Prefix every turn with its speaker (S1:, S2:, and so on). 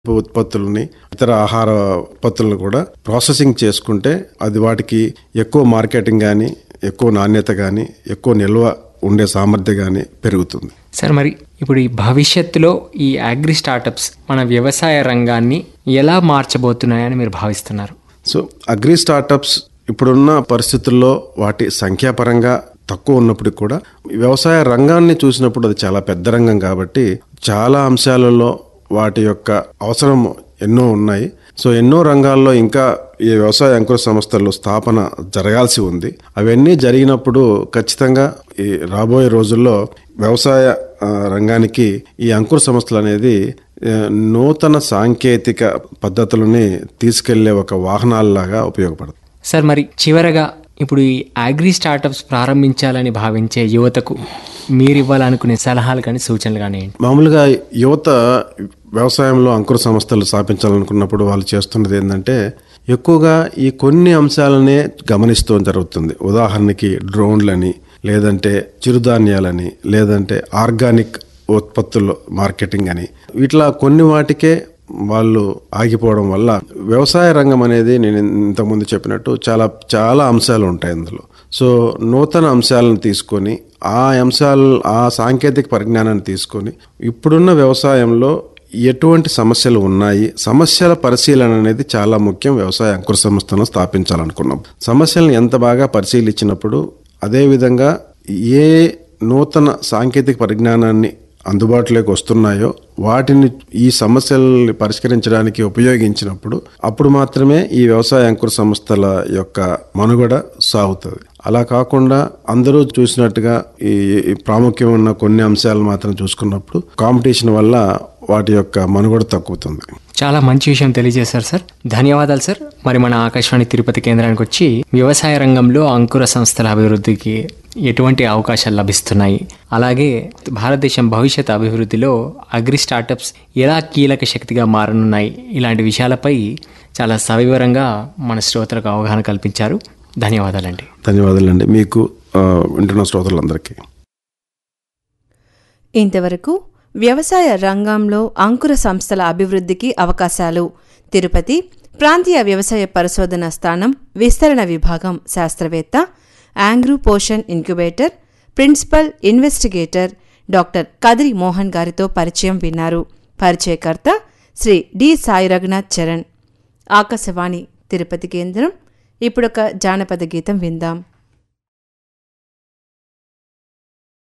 S1: ఉత్పత్తులని ఇతర ఆహార ఉత్పత్తులను కూడా ప్రాసెసింగ్ చేసుకుంటే అది వాటికి ఎక్కువ మార్కెటింగ్ కానీ ఎక్కువ నాణ్యత కానీ ఎక్కువ నిల్వ ఉండే సామర్థ్యం కానీ పెరుగుతుంది
S2: సార్ మరి ఇప్పుడు ఈ భవిష్యత్తులో ఈ అగ్రి స్టార్టప్స్ మన వ్యవసాయ రంగాన్ని ఎలా మార్చబోతున్నాయని మీరు భావిస్తున్నారు
S1: సో అగ్రి స్టార్టప్స్ ఇప్పుడున్న పరిస్థితుల్లో వాటి సంఖ్యాపరంగా తక్కువ ఉన్నప్పటికీ కూడా వ్యవసాయ రంగాన్ని చూసినప్పుడు అది చాలా పెద్ద రంగం కాబట్టి చాలా అంశాలలో వాటి యొక్క అవసరం ఎన్నో ఉన్నాయి సో ఎన్నో రంగాల్లో ఇంకా ఈ వ్యవసాయ అంకుర సంస్థలు స్థాపన జరగాల్సి ఉంది అవన్నీ జరిగినప్పుడు ఖచ్చితంగా ఈ రాబోయే రోజుల్లో వ్యవసాయ ఆ, రంగానికి ఈ అంకుర సంస్థలు అనేది ఆ, నూతన సాంకేతిక పద్ధతులని తీసుకెళ్లే ఒక వాహనాలలాగా ఉపయోగపడుతుంది
S2: సార్ మరి చివరగా ఇప్పుడు ఈ అగ్రి స్టార్టప్స్ ప్రారంభించాలని భావించే యువతకు మీరు ఇవ్వాలనుకునే సలహాలు కానీ సూచనలు కానీ ఏంటి
S1: మామూలుగా యువత వ్యవసాయంలో అంకుర సంస్థలు స్థాపించాలనుకున్నప్పుడు వాళ్ళు చేస్తున్నది ఏంటంటే ఎక్కువగా ఈ కొన్ని అంశాలనే గమనిస్తూ జరుగుతుంది ఉదాహరణకి డ్రోన్లని లేదంటే చిరుధాన్యాలని లేదంటే ఆర్గానిక్ ఉత్పత్తుల మార్కెటింగ్ అని ఇట్లా కొన్ని వాటికే వాళ్ళు ఆగిపోవడం వల్ల వ్యవసాయ రంగం అనేది నేను ఇంతకుముందు చెప్పినట్టు చాలా చాలా అంశాలు ఉంటాయి అందులో సో నూతన అంశాలను తీసుకొని ఆ అంశాలు ఆ సాంకేతిక పరిజ్ఞానాన్ని తీసుకొని ఇప్పుడున్న వ్యవసాయంలో ఎటువంటి సమస్యలు ఉన్నాయి సమస్యల పరిశీలన అనేది చాలా ముఖ్యం వ్యవసాయ అంకుర సంస్థను స్థాపించాలనుకున్నాం సమస్యలను ఎంత బాగా పరిశీలించినప్పుడు అదేవిధంగా ఏ నూతన సాంకేతిక పరిజ్ఞానాన్ని అందుబాటులోకి వస్తున్నాయో వాటిని ఈ సమస్యల్ని పరిష్కరించడానికి ఉపయోగించినప్పుడు అప్పుడు మాత్రమే ఈ వ్యవసాయ అంకుర సంస్థల యొక్క మనుగడ సాగుతుంది అలా కాకుండా అందరూ చూసినట్టుగా ఈ ఈ ప్రాముఖ్యం ఉన్న కొన్ని అంశాలు మాత్రం చూసుకున్నప్పుడు కాంపిటీషన్ వల్ల వాటి యొక్క మనుగడ తగ్గుతుంది
S2: చాలా మంచి విషయం తెలియజేశారు సార్ ధన్యవాదాలు సార్ మరి మన ఆకాశవాణి తిరుపతి కేంద్రానికి వచ్చి వ్యవసాయ రంగంలో అంకుర సంస్థల అభివృద్ధికి ఎటువంటి అవకాశాలు లభిస్తున్నాయి అలాగే భారతదేశం భవిష్యత్ అభివృద్ధిలో అగ్రి స్టార్టప్స్ ఎలా కీలక శక్తిగా మారనున్నాయి ఇలాంటి విషయాలపై చాలా సవివరంగా మన శ్రోతలకు అవగాహన కల్పించారు ధన్యవాదాలండి
S1: ధన్యవాదాలండి మీకు ఆ, వింటున్న శ్రోతలందరికీ
S3: ఇంతవరకు వ్యవసాయ రంగంలో అంకుర సంస్థల అభివృద్ధికి అవకాశాలు తిరుపతి ప్రాంతీయ వ్యవసాయ పరిశోధన స్థానం విస్తరణ విభాగం శాస్త్రవేత్త యాంగ్రూ Poshan incubator principal investigator doctor Kadiri Mohan గారితో పరిచయం విన్నారు పరిచయకర్త శ్రీ డి సాయి రఘునాథ్ చరణ్ ఆకాశవాణి తిరుపతి కేంద్రం ఇప్పుడొక జానపద గీతం విందాం